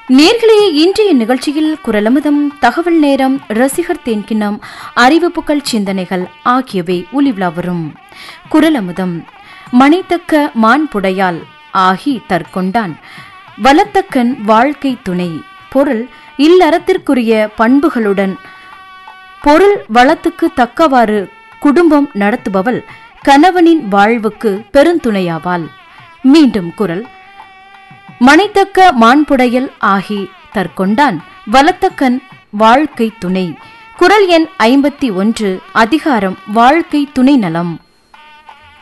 நேர்களே இன்றைய நிகழ்ச்சியில் குரலமுதம் தகவல் நேரம் ரசிகர் தேன்கிண்ணம் அறிவிப்புகள் சிந்தனைகள் ஆகியவை ஒலிவிழா வரும் குரலமுதம் மனைத்தக்க மான்புடையால் ஆகி தற்கொண்டான் வலத்தக்கன் வாழ்க்கை துணை பொருள் இல்லறத்திற்குரிய பண்புகளுடன் பொருள் வளத்துக்கு தக்கவாறு குடும்பம் நடத்துபவள் கணவனின் வாழ்வுக்கு பெருந்துணையாவாள் மீண்டும் குரல் மனைத்தக்க மாண்புடையல் ஆகி தற்கொண்டான் வலத்தக்கன் வாழ்க்கை துணை குரல் எண் ஐம்பத்தி ஒன்று அதிகாரம் வாழ்க்கை துணை நலம்